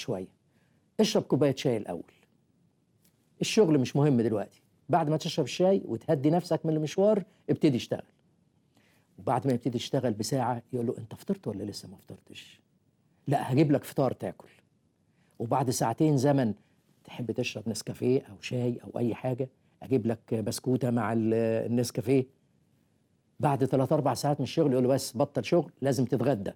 شويه اشرب كوبايه شاي الاول الشغل مش مهم دلوقتي بعد ما تشرب الشاي وتهدي نفسك من المشوار ابتدي اشتغل وبعد ما يبتدي يشتغل بساعه يقول له انت فطرت ولا لسه ما فطرتش لا هجيب لك فطار تاكل وبعد ساعتين زمن تحب تشرب نسكافيه او شاي او اي حاجه اجيب لك بسكوته مع ال- النسكافيه بعد ثلاث اربع ساعات من الشغل يقول له بس بطل شغل لازم تتغدى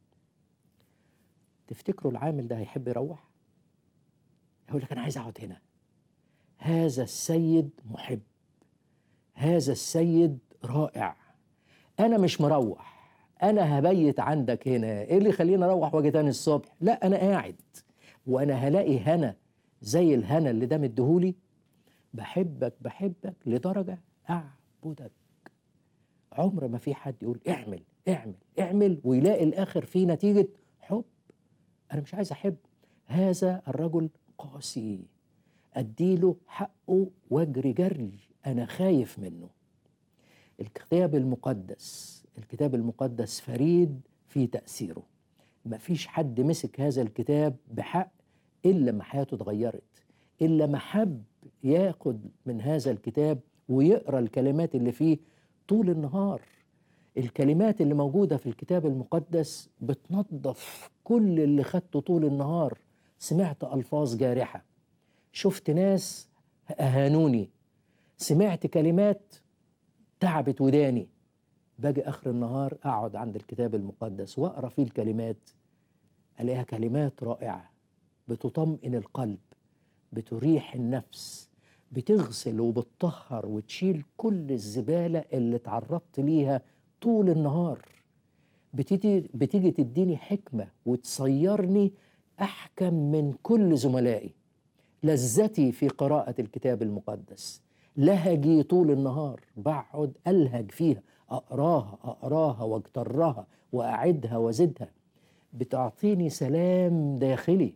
تفتكروا العامل ده هيحب يروح يقول لك انا عايز اقعد هنا هذا السيد محب هذا السيد رائع انا مش مروح انا هبيت عندك هنا ايه اللي يخليني اروح واجي تاني الصبح لا انا قاعد وانا هلاقي هنا زي الهنا اللي ده مديهولي بحبك بحبك لدرجه اعبدك عمر ما في حد يقول اعمل اعمل اعمل ويلاقي الاخر في نتيجه حب انا مش عايز احب هذا الرجل قاسي اديله حقه واجري جري انا خايف منه الكتاب المقدس الكتاب المقدس فريد في تأثيره ما فيش حد مسك هذا الكتاب بحق إلا ما حياته اتغيرت إلا ما حب ياخد من هذا الكتاب ويقرأ الكلمات اللي فيه طول النهار الكلمات اللي موجودة في الكتاب المقدس بتنظف كل اللي خدته طول النهار سمعت ألفاظ جارحة شفت ناس أهانوني سمعت كلمات تعبت وداني باجي اخر النهار اقعد عند الكتاب المقدس واقرا فيه الكلمات الاقيها كلمات رائعه بتطمئن القلب بتريح النفس بتغسل وبتطهر وتشيل كل الزباله اللي اتعرضت ليها طول النهار بتيجي بتيجي تديني حكمه وتصيرني احكم من كل زملائي لذتي في قراءه الكتاب المقدس لهجي طول النهار بقعد ألهج فيها أقراها أقراها واجترها وأعدها وزدها بتعطيني سلام داخلي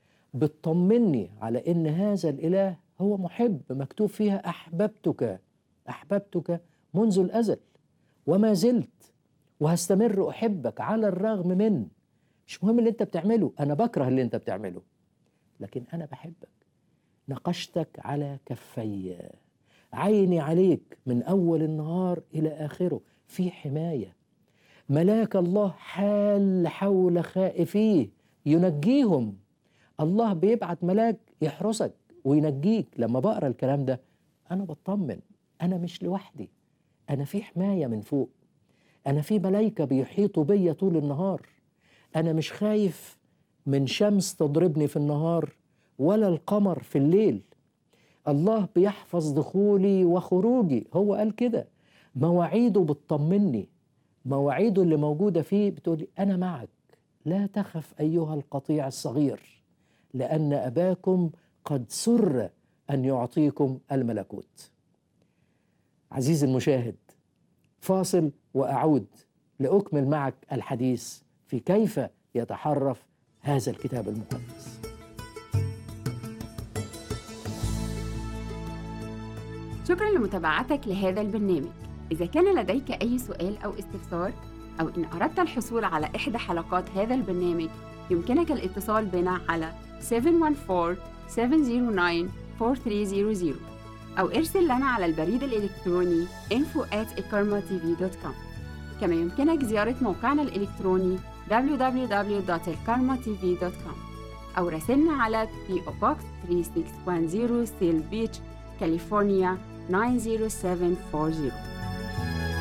بتطمني على إن هذا الإله هو محب مكتوب فيها أحببتك أحببتك منذ الأزل وما زلت وهستمر أحبك على الرغم من مش مهم اللي أنت بتعمله أنا بكره اللي أنت بتعمله لكن أنا بحبك نقشتك على كفي عيني عليك من أول النهار إلى آخره في حماية ملاك الله حال حول خائفيه ينجيهم الله بيبعت ملاك يحرسك وينجيك لما بقرا الكلام ده أنا بطمن أنا مش لوحدي أنا في حماية من فوق أنا في ملايكة بيحيطوا بيا طول النهار أنا مش خايف من شمس تضربني في النهار ولا القمر في الليل الله بيحفظ دخولي وخروجي هو قال كده مواعيده بتطمني مواعيده اللي موجودة فيه بتقولي أنا معك لا تخف أيها القطيع الصغير لأن أباكم قد سر أن يعطيكم الملكوت عزيزي المشاهد فاصل وأعود لأكمل معك الحديث في كيف يتحرف هذا الكتاب المقدس شكرا لمتابعتك لهذا البرنامج إذا كان لديك أي سؤال أو استفسار أو إن أردت الحصول على إحدى حلقات هذا البرنامج يمكنك الاتصال بنا على 714-709-4300 أو ارسل لنا على البريد الإلكتروني info at كما يمكنك زيارة موقعنا الإلكتروني www.elkarmatv.com أو راسلنا على PO Box 3610 Seal Beach كاليفورنيا 90740